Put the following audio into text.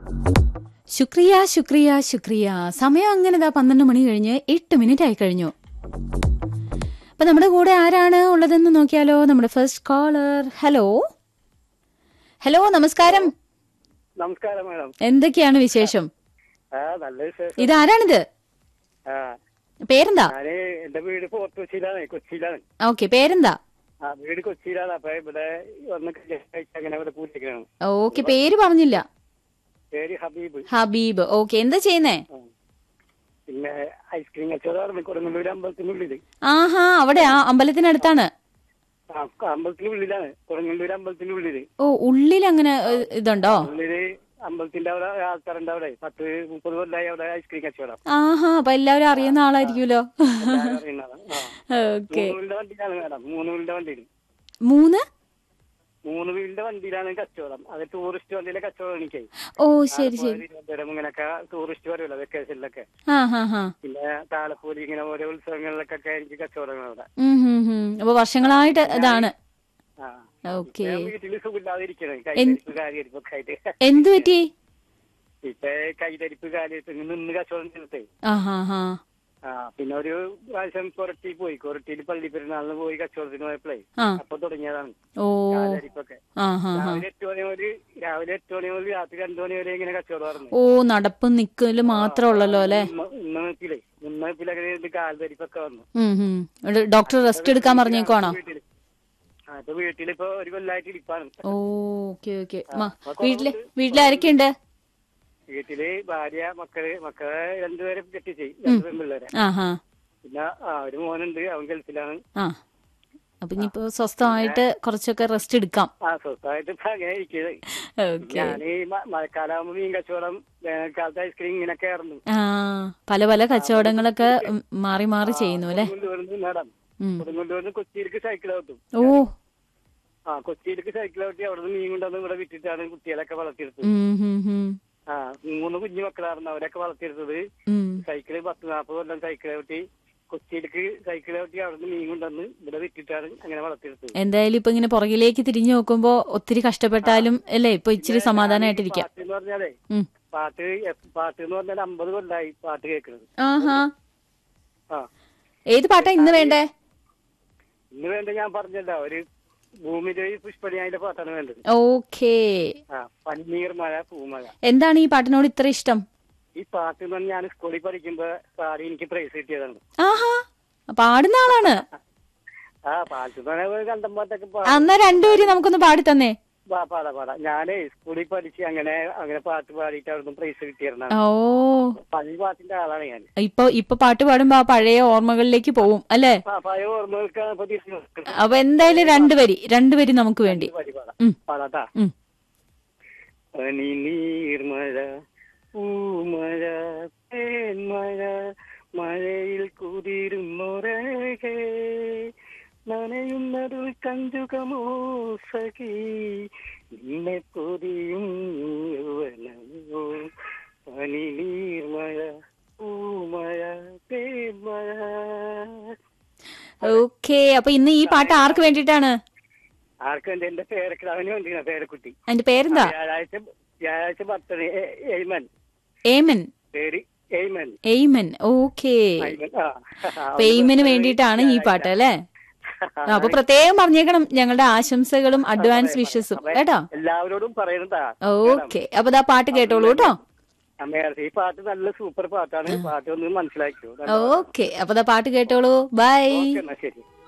ശുക്രിയ ശുക്രിയ ശുക്രിയ സമയം അങ്ങനെ ദാ പന്ത്രണ്ട് മണി കഴിഞ്ഞ് എട്ട് മിനിറ്റ് ആയി കഴിഞ്ഞു അപ്പൊ നമ്മുടെ കൂടെ ആരാണ് ഉള്ളതെന്ന് നോക്കിയാലോ നമ്മുടെ ഫസ്റ്റ് കോളർ ഹലോ ഹലോ നമസ്കാരം നമസ്കാരം മാഡം എന്തൊക്കെയാണ് വിശേഷം ആ നല്ല വിശേഷം ഇതാരാണിത് ആ പേരെന്താ ഞാന് എന്റെ വീട് ഫോർട്ട് കൊച്ചിയിലാണ് കൊച്ചിയിലാണ് ഓക്കെ പേരെന്താ ആ വീട് കൊച്ചിയിലാണ് അപ്പൊ ഇവിടെ വന്ന് കഴിച്ച് അങ്ങനെ ഇവിടെ കൂട്ടിക്കണം ഓക്കെ പേര് പറഞ്ഞില്ല പേര് ഹബീബ് ഹബീബ് ഓക്കെ എന്താ ചെയ്യുന്നേ ആ. പിന്നെ ഐസ്ക്രീം കച്ചവടം കൊടുങ്ങല്ലൂർ അമ്പലത്തിനുള്ളില് ആഹാ അവിടെ ആ അമ്പലത്തിനടുത്താണ് ആ അമ്പലത്തിനുള്ളിലാണ് കൊടുങ്ങല്ലൂർ അമ്പലത്തിനുള്ളില് ഓ ഉള്ളിൽ അങ്ങനെ ഏ, ഇതുണ്ടോ ഉള്ളില് അമ്പലത്തിന്റെ അവിടെ ആൾക്കാരുണ്ട് അവിടെ പത്ത് മുപ്പത് കൊല്ലായി അവിടെ ഐസ്ക്രീം കച്ചവടം ആഹാ അപ്പൊ എല്ലാവരും അറിയുന്ന ആളായിരിക്കുമല്ലോ എല്ലാവരും അറിയുന്നതാണ്. ആ. ഓക്കെ മൂന്ന് വീലിന്റെ വണ്ടിയിലാണ് മാഡം മൂന്ന് വീലിന്റെ വണ്ടിയിൽ മൂന്ന് മൂന്ന് വീലിന്റെ വണ്ടിയിലാണ് കച്ചവടം അത് ടൂറിസ്റ്റ് വണ്ടിയിലെ കച്ചവടം എനിക്ക് ഓ ശരി ശരി തിരുവനന്തപുരം ഇങ്ങനെയൊക്കെ ടൂറിസ്റ്റ് വരുമല്ലോ വെക്കേഷനിലൊക്കെ ആ ഹാ ഹാ പിന്നെ താളപ്പൂരി ഇങ്ങനെ ഓരോ ഉത്സവങ്ങളിലൊക്കെ എനിക്ക് കച്ചവടങ്ങൾ അവിടെ ഉം ഹും ഹും. അപ്പൊ വർഷങ്ങളായിട്ട് ഇതാണ് ആ ഓക്കെ ഞാൻ വീട്ടില് സുഖമില്ലാതിരിക്കണേ കൈതരിപ്പ് കാര്യരിപ്പൊക്കെ ആയിട്ട് എന്തു പറ്റി ഇപ്പൊ കൈതരിപ്പ് കാര്യത്ത് നിന്ന് കച്ചവടം ചെയ്തിട്ടേ ആ ഹാ ഹാ ആ പിന്നെ ഒരു പ്രാവശ്യം കൊരട്ടി പോയി കൊരട്ടിയിൽ പള്ളി പെരുന്നാളിന് പോയി കച്ചവടത്തിന് പോയപ്പോഴേ ആ അപ്പൊ തുടങ്ങിയതാണ് ഓ കാലരിപ്പൊക്കെ ആ ഹാ ഹാ രാവിലെ എട്ട് മണി മുതൽ രാവിലെ എട്ട് മണി മുതൽ രാത്രി രണ്ടു മണി വരെ ഇങ്ങനെ കച്ചവടം ഓ നടപ്പും നിക്കലും മാത്രമേ ഉള്ളല്ലോ അല്ലെ ഉന്നതത്തിലേ ഉന്നതത്തിലൊക്കെ കാൽധരിപ്പൊക്കെ വന്നു ഉം ഹും. ഇവിടെ ഡോക്ടർ റെസ്റ്റ് എടുക്കാൻ പറഞ്ഞേക്കുവാണോ വീട്ടില്. ആ ഇപ്പൊ വീട്ടിലിപ്പോ ഒരു കൊല്ലായിട്ട് ഇരിപ്പാണ് ഓക്കെ ഓക്കെ വീട്ടില് വീട്ടിലാരൊക്കെയുണ്ട് വീട്ടില് ഭാര്യ മക്കള് മക്കളെ രണ്ടുപേരെ കെട്ടിച്ച് രണ്ടു പെൺപിള്ളേരെ ആ ഹാ പിന്നെ ആ ഒരു മോനുണ്ട് അവൻ ഗൾഫിലാണ് ആ അപ്പൊ ഇനിയിപ്പോ സ്വസ്ഥമായിട്ട് കുറച്ചൊക്കെ റെസ്റ്റ് എടുക്കാം ആ സ്വസ്ഥമായിട്ട് ഇപ്പൊ അങ്ങനെ ഇരിക്കുന്നത് ഓക്കെ ഞാൻ ഈ മഴക്കാലാകുമ്പോ മീൻ കച്ചവടം വേനൽക്കാലത്ത് ഐസ്ക്രീം ഇങ്ങനെയൊക്കെ ആയിരുന്നു ആ പല പല കച്ചവടങ്ങളൊക്കെ ഉം, മാറി മാറി ചെയ്യുന്നു അല്ലെ കൊടുങ്ങല്ലൂരിന്ന് മേഡം ഉം. കൊടുങ്ങല്ലൂരിന്ന് കൊച്ചിയിലേക്ക് സൈക്കിൾ ഔട്ടും ഓ ആ കൊച്ചിയിലേക്ക് സൈക്കിൾ ഔട്ടി അവിടെ നിന്ന് മീൻ കൊണ്ടുവന്ന് ഇവിടെ വിറ്റിട്ടാണ് കുട്ടികളൊക്കെ വളർത്തിയെടുത്തത് ഉം, ഉം, ഉം. ആ മൂന്ന് കുഞ്ഞു മക്കളായിരുന്നു അവരൊക്കെ വളർത്തിയെടുത്തത് ഉം. സൈക്കിള് പത്ത് നാൽപ്പത് കൊല്ലം സൈക്കിൾ ഔട്ടി കൊച്ചിയിലേക്ക് സൈക്കിൾ ഔട്ടി അവിടെ നിന്ന് മീൻ കൊണ്ടുവന്ന് ഇവിടെ വിറ്റിട്ടാണ് അങ്ങനെ വളർത്തിയെടുത്തത് എന്തായാലും ഇപ്പൊ ഇങ്ങനെ പുറകിലേക്ക് തിരിഞ്ഞു നോക്കുമ്പോ ഒത്തിരി കഷ്ടപ്പെട്ടാലും അല്ലേ ഇപ്പൊ ഇച്ചിരി സമാധാനമായിട്ടിരിക്കാം പാട്ട് എന്ന് പറഞ്ഞാലേ ഉം. പാട്ട് എ- പാട്ട് എന്ന് പറഞ്ഞാൽ അമ്പത് കൊല്ലായി പാട്ട് കേൾക്കുന്നത് ആഹാ ആ ഏത് പാട്ടാ ഇന്ന് വേണ്ടേ ഇന്ന് വേണ്ട ഞാൻ പറഞ്ഞല്ലോ ഒരു ഭൂമിദേവി പുഷ്പണി അതിന്റെ പാട്ടാണ് വേണ്ടത് ഓക്കേ ആ പന്നീർ മഴ പൂമഴ എന്താണ് ഈ പാട്ടിനോട് ഇത്ര ഇഷ്ടം ഈ പാട്ട് എന്ന് പറഞ്ഞാൽ ഞാൻ സ്കൂളിൽ പഠിക്കുമ്പോ പാടി എനിക്ക് പ്രൈസ് കിട്ടിയതാണ് ആഹാ പാടുന്ന ആളാണ് ആ പാട്ട് എന്ന് പറഞ്ഞാൽ കണ്ടം പാട്ടൊക്കെ പാ- അന്നാ രണ്ടുപേരും നമുക്കൊന്ന് പാടി തന്നേ പാ- പാടാ പാടാ ഞാനേ സ്കൂളിൽ പഠിച്ച് അങ്ങനെ അങ്ങനെ പാട്ട് പാടിയിട്ട് അവിടുന്ന് പ്രൈസ് കിട്ടിയിരുന്നാണ് ഓ പഴയ പാട്ടിന്റെ ആളാണ് ഞാൻ ഇപ്പൊ ഇപ്പൊ പാട്ട് പാടുമ്പോ ആ പഴയ ഓർമ്മകളിലേക്ക് പോവും അല്ലേ ആ പഴയ ഓർമ്മകൾക്കാണ് ഇപ്പൊ തിരിച്ചു നോക്കുന്നത്. അപ്പൊ എന്തായാലും രണ്ടുപേരി രണ്ടുപേരി നമുക്ക് വേണ്ടി പാടി പാടാം ഉം. പാടാട്ടാ ഉം. പനി നീർമഴ പൂമഴ തേന്മഴ മഴയിൽ കുതിരുന്നൊരകെ നനയുന്നതിൽ കഞ്ചുകമോ സഖി നിന്നെ പൊതിയും യൗവനമോ പനി നീർമഴ പൂമഴ തേന്മഴ ഓക്കേ അപ്പൊ ഇന്ന് ഈ പാട്ട് ആർക്ക് വേണ്ടിയിട്ടാണ് ആർക്കും എന്റെ എന്റെ പേരക്കിടാവിന് വേണ്ടിയാണ് പേരക്കുട്ടി അതിന്റെ പേരെന്താ വ്യാഴാഴ്ച വ്യാഴാഴ്ച ബർത്ത്ഡേ എയ്മൻ ഏമൻ പേര് എയ്മൻ എയ്മൻ ഓക്കേ എയ്മൻ ആ അപ്പൊ എയ്മന് വേണ്ടിയിട്ടാണ് ഈ പാട്ട് അല്ലേ ആ, അപ്പൊ പ്രത്യേകം പറഞ്ഞേക്കണം ഞങ്ങളുടെ ആശംസകളും അഡ്വാൻസ് വിഷസും കേട്ടോ എല്ലാവരോടും പറയുന്നതാ ഓക്കെ അപ്പൊ ദാ പാട്ട് കേട്ടോളൂ കേട്ടോ അമ്മേർത്തി ഈ പാട്ട് നല്ല സൂപ്പർ പാട്ടാണ് പാട്ട് ഒന്ന് മനസ്സിലാക്കിയോ ഓക്കെ അപ്പൊ ദാ പാട്ട് കേട്ടോളൂ ബൈ ഓക്കെ എന്നാ ശരി